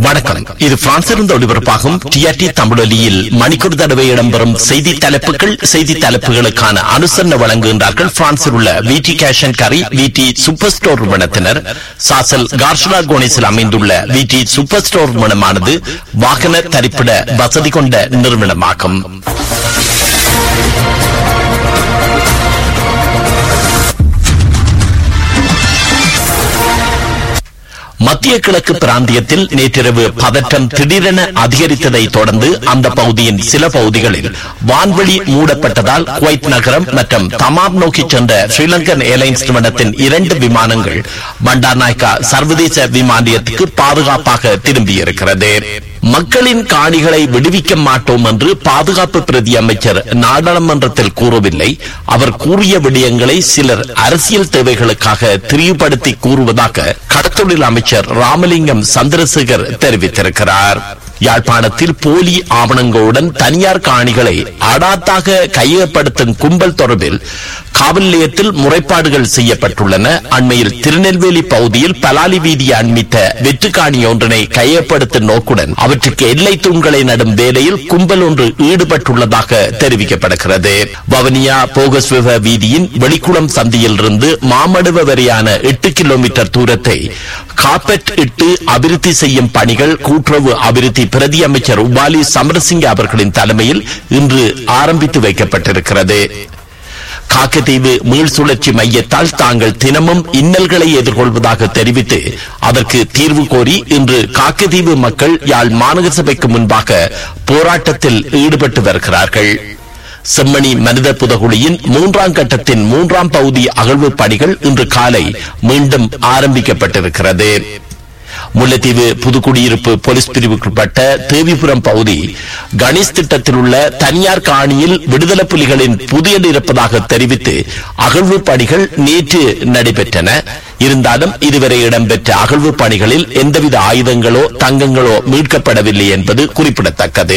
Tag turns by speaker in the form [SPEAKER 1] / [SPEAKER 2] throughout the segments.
[SPEAKER 1] வணக்கம் இது பிரான்சிலிருந்து ஒளிபரப்பாகும் டிஆர்டி தமிழொலியில் மணிக்கூர் தடவை இடம்பெறும் செய்தி தலைப்புகள் செய்தி தலைப்புகளுக்கான அனுசரணை வழங்குகின்றார்கள் பிரான்சில் உள்ள விடி கேஷன் கரி விடி சூப்பர் ஸ்டோர் நிறுவனத்தினர் சாசல் கார்ஷலா கோனிஸில் அமைந்துள்ள விடி சூப்பர் ஸ்டோர் நிறுவனமானது வாகன தரிப்பிட வசதி கொண்ட நிறுவனமாகும் மத்திய கிழக்கு பிராந்தியத்தில் நேற்றிரவு பதற்றம் திடீரென அதிகரித்ததை தொடர்ந்து அந்த பகுதியின் சில பகுதிகளில் வான்வெளி மூடப்பட்டதால் குவைத் நகரம் மற்றும் தமாம் நோக்கி சென்ற ஸ்ரீலங்கன் ஏர்லைன்ஸ் நிறுவனத்தின் இரண்டு விமானங்கள் பண்டார்நாயக்கா சர்வதேச விமானியத்துக்கு பாதுகாப்பாக திரும்பியிருக்கிறது மக்களின் காணிகளை விடுவிக்க மாட்டோம் என்று பாதுகாப்பு பிரதி அமைச்சர் நாடாளுமன்றத்தில் கூறவில்லை அவர் கூறிய விடயங்களை சிலர் அரசியல் தேவைகளுக்காக திரிவுபடுத்தி கூறுவதாக கடத்தொழில் அமைச்சர் ராமலிங்கம் சந்திரசேகர் தெரிவித்திருக்கிறார் யாழ்ப்பாணத்தில் போலி ஆவணங்களுடன் தனியார் காணிகளை அடாத்தாக கையகப்படுத்தும் கும்பல் தொடர்பில் காவல் நிலையத்தில் முறைப்பாடுகள் செய்யப்பட்டுள்ளன அண்மையில் திருநெல்வேலி பகுதியில் பலாலி வீதியை அண்மித்த வெற்றுக்காணி ஒன்றினை கையகப்படுத்தும் நோக்குடன் அவற்றுக்கு எல்லை தூண்களை நடும் வேலையில் கும்பல் ஒன்று ஈடுபட்டுள்ளதாக தெரிவிக்கப்படுகிறது வவனியா போகஸ்வ வீதியின் வெளிக்குளம் சந்தியில் இருந்து மாமடுவ வரையான எட்டு கிலோமீட்டர் தூரத்தை காப்பெட் இட்டு அபிவிருத்தி செய்யும் பணிகள் கூட்டுறவு அபிவிருத்தி பிரதி அமைச்சர் உபாலி சமரசிங்க அவர்களின் தலைமையில் இன்று ஆரம்பித்து வைக்கப்பட்டிருக்கிறது காக்கத்தீவு மீள் சுழற்சி மையத்தால் தாங்கள் தினமும் இன்னல்களை எதிர்கொள்வதாக தெரிவித்து அதற்கு தீர்வு கோரி இன்று காக்கத்தீவு மக்கள் யாழ் மாநகர சபைக்கு முன்பாக போராட்டத்தில் ஈடுபட்டு வருகிறார்கள் செம்மணி மனித புதகுழியின் மூன்றாம் கட்டத்தின் மூன்றாம் பகுதி அகழ்வு பணிகள் இன்று காலை மீண்டும் ஆரம்பிக்கப்பட்டிருக்கிறது முல்லைத்தீவு புதுக்குடியிருப்பு போலீஸ் பிரிவுக்குட்பட்ட தேவிபுரம் பகுதி கணேஷ் திட்டத்தில் உள்ள தனியார் காணியில் விடுதலை புலிகளின் புதியல் இருப்பதாக தெரிவித்து அகழ்வு பணிகள் நேற்று நடைபெற்றன இருந்தாலும் இதுவரை இடம்பெற்ற அகழ்வு பணிகளில் எந்தவித ஆயுதங்களோ தங்கங்களோ மீட்கப்படவில்லை என்பது குறிப்பிடத்தக்கது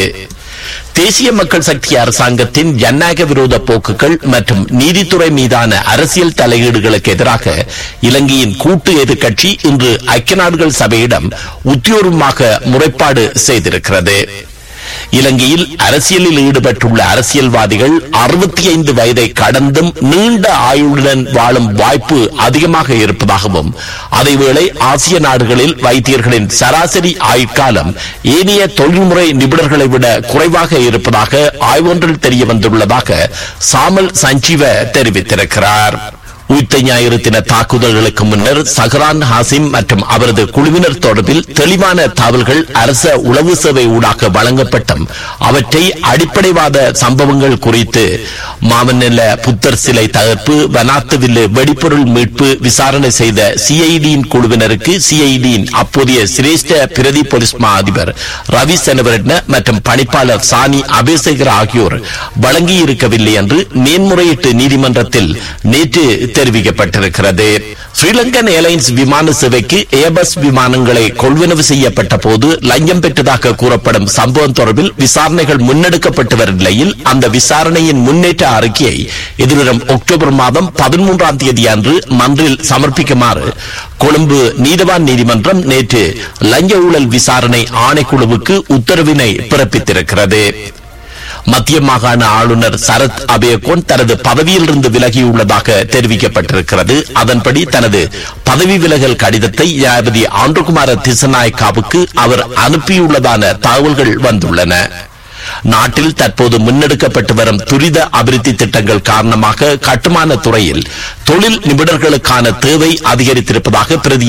[SPEAKER 1] தேசிய மக்கள் சக்தி அரசாங்கத்தின் ஜனநாயக விரோத போக்குகள் மற்றும் நீதித்துறை மீதான அரசியல் தலையீடுகளுக்கு எதிராக இலங்கையின் கூட்டு எதிர்க்கட்சி இன்று ஐக்கிய நாடுகள் சபையிடம் உத்தியோகமாக முறைப்பாடு செய்திருக்கிறது இலங்கையில் அரசியலில் ஈடுபட்டுள்ள அரசியல்வாதிகள் அறுபத்தி ஐந்து வயதை கடந்தும் நீண்ட ஆயுளுடன் வாழும் வாய்ப்பு அதிகமாக இருப்பதாகவும் அதேவேளை ஆசிய நாடுகளில் வைத்தியர்களின் சராசரி ஆயுட்காலம் ஏனைய தொழில்முறை நிபுணர்களை விட குறைவாக இருப்பதாக ஆய்வொன்றில் தெரிய வந்துள்ளதாக சாமல் சஞ்சீவ தெரிவித்திருக்கிறார் உயிர்த்த ஞாயிறு தின தாக்குதல்களுக்கு முன்னர் சஹரான் ஹாசிம் மற்றும் அவரது குழுவினர் தொடர்பில் தெளிவான தகவல்கள் அரச உளவு சேவை ஊடாக வழங்கப்பட்டும் அவற்றை அடிப்படைவாத சம்பவங்கள் குறித்து மாமன்னல புத்தர் சிலை தகர்ப்பு வனாத்துவில்லு வெடிப்பொருள் மீட்பு விசாரணை செய்த சிஐடியின் குழுவினருக்கு சிஐடியின் அப்போதைய சிரேஷ்ட பிரதி போலீஸ் மா அதிபர் ரவி செனவரட்ன மற்றும் பணிப்பாளர் சானி அபேசேகர் ஆகியோர் வழங்கியிருக்கவில்லை என்று மேன்முறையீட்டு நீதிமன்றத்தில் நேற்று தெரிவிக்கப்பட்டிருக்கிறது ஸ்ரீலங்கன் ஏர்லைன்ஸ் விமான சேவைக்கு ஏபஸ் விமானங்களை கொள்வனவு செய்யப்பட்ட போது லஞ்சம் பெற்றதாக கூறப்படும் சம்பவம் தொடர்பில் விசாரணைகள் முன்னெடுக்கப்பட்டு வரும் நிலையில் அந்த விசாரணையின் முன்னேற்ற அறிக்கையை எதிர்வரும் அக்டோபர் மாதம் பதிமூன்றாம் தேதி அன்று மன்றில் சமர்ப்பிக்குமாறு கொழும்பு நீதவான் நீதிமன்றம் நேற்று லஞ்ச ஊழல் விசாரணை ஆணைக்குழுவுக்கு உத்தரவினை பிறப்பித்திருக்கிறது மத்திய மாகாண ஆளுநர் சரத் அபேகோன் தனது பதவியிலிருந்து விலகியுள்ளதாக தெரிவிக்கப்பட்டிருக்கிறது அதன்படி தனது பதவி விலகல் கடிதத்தை ஜனாதிபதி ஆண்டுகுமார திசநாயக்காவுக்கு அவர் அனுப்பியுள்ளதான தகவல்கள் வந்துள்ளன நாட்டில் தற்போது முன்னெடுக்கப்பட்டு வரும் துரித அபிவிருத்தி திட்டங்கள் காரணமாக கட்டுமான துறையில் தொழில் நிபுணர்களுக்கான தேவை அதிகரித்திருப்பதாக பிரதி